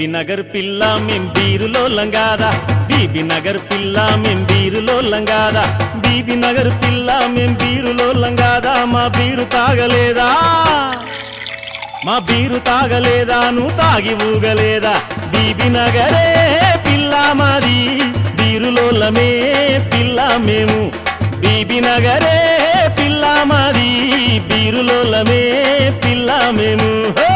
BB Nagar పిల్ల మేం బీరులో లంగాదా BB Nagar పిల్ల మేం బీరులో లంగాదా బీబీ నగర్ పిల్ల మేం బీరులో లంగాదా మా బీరు తాగలేదా మా బీరు తాగలేదా నువ్వు తాగి ఊగలేదా బీబీ నగరే పిల్ల మాది బీరులోలమే పిల్ల మేము బీబీ నగరే పిల్ల మాది బీరులోలమే పిల్ల మేము హోయ్!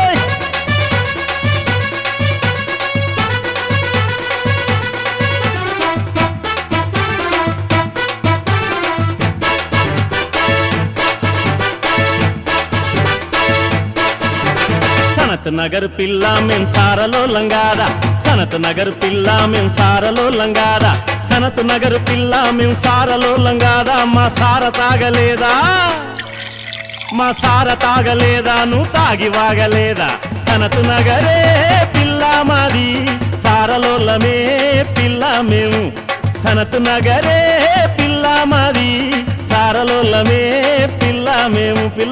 సనత్ నగర్ పిల్ల మేం సారలో లంగాదా సనత్ నగర్ పిల్ల మేం సారలో లంగాదా సనత్ నగర్ పిల్ల మేం సారలో లంగాదా మా సార తాగలేదా మా సార తాగలేదా నువ్వు తాగి వాగలేదా సనత్ నగరే పిల్ల మాది సారలోలమే పిల్ల మేము సనత్ నగరే పిల్ల మాది సారలోలమే పిల్ల మేము పిల్ల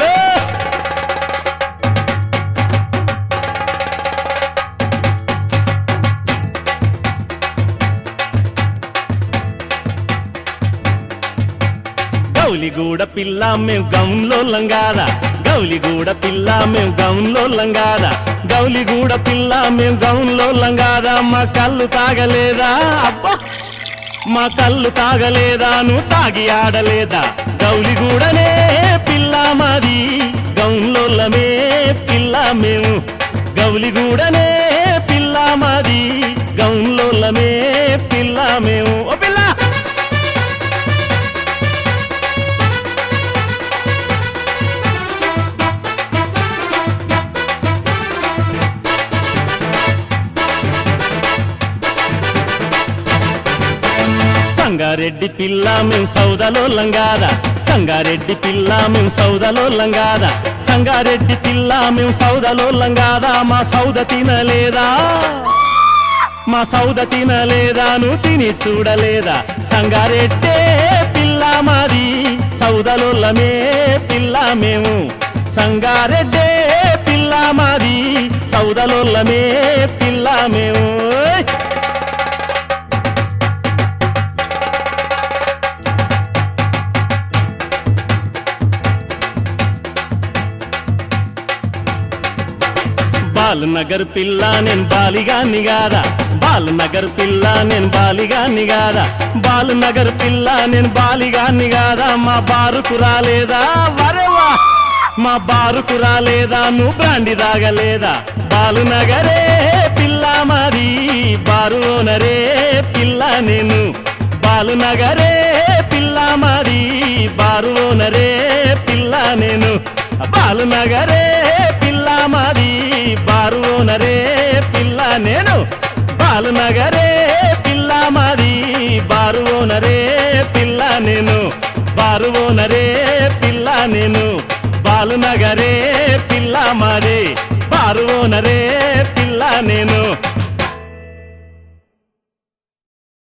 గౌలిగూడ పిల్ల మేం గౌన్లో లంగాదా గౌలిగూడ పిల్ల మేం గౌన్లో లంగాదా గౌలిగూడ పిల్ల మేం గౌన్లో లంగాదా మా కళ్ళు తాగలేదా అబ్బా మా కళ్ళు తాగలేదా నువ్వు తాగి ఆడలేదా గౌలిగూడనే పిల్ల మాది గౌన్లోలమే పిల్ల మేము గౌలిగూడనే పిల్ల మాది గౌన్లోలమే పిల్ల మేము ఓ పిల్ల సంగారెడ్డి పిల్ల మేము సౌదలో లంగాదా సంగారెడ్డి పిల్ల మేము సౌదలో లంగాదా సంగారెడ్డి పిల్ల మేము సౌదలో లంగాదా మా సౌద తినలేదా మా సౌద తినలేదా నువ్వు తిని చూడలేదా సంగారెడ్డే పిల్ల మాది సౌదలోలమే పిల్ల మేము సంగారెడ్డే పిల్ల మాది సౌదలోలమే పిల్ల మేము ఓయ్! బాలనగర్ పిల్ల నేను బాలిగా నిగాదా బాలనగర్ పిల్ల నేను బాలిగా నిగాదా బాలనగర్ పిల్ల నేను బాలిగా నిగాదా మా బారుకు రాలేదా వరవా మా బారుకు రాలేదా నువ్వు బ్రాండి తాగలేదా బాలునగరే పిల్ల మాది బారు ఓనరే పిల్ల నేను బాలునగరే పిల్ల మాది బారు ఓనరే పిల్ల నేను బాలునగరే పిల్ల మాది బారు ఓనరే పిల్ల నేను బాలునగరే పిల్ల మాది బారు ఓనరే పిల్ల నేను బారు ఓనరే పిల్ల నేను బాలునగరే పిల్ల మాది బారు ఓనరే పిల్ల నేను